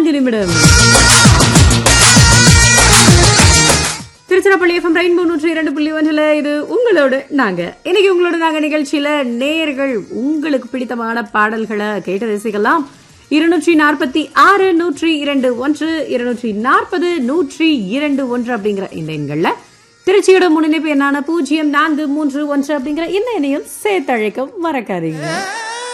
நான்கு நிமிடம் Tiruchirappalli FM rainbow நூற்றி இரண்டு புள்ளி ஒன்றில் இது உங்களோடு நாங்க இன்னைக்கு உங்களோட நாங்க நிகழ்ச்சியில நேயர்கள் உங்களுக்கு பிடித்தமான பாடல்களை கேட்டு ரசிக்கலாம் இருநூற்றி நாற்பத்தி ஆறு நூற்றி இரண்டு ஒன்று இருநூற்றி நாற்பது நூற்றி இரண்டு ஒன்று அப்படிங்கிற இந்த எண்கள்ல திருச்சியோட முன்னிணைப்பு என்னான பூஜ்ஜியம் நான்கு மூன்று ஒன்று அப்படிங்கிற இந்த எண்ணையும் சேர்த்தழைக்க மறக்காதீங்க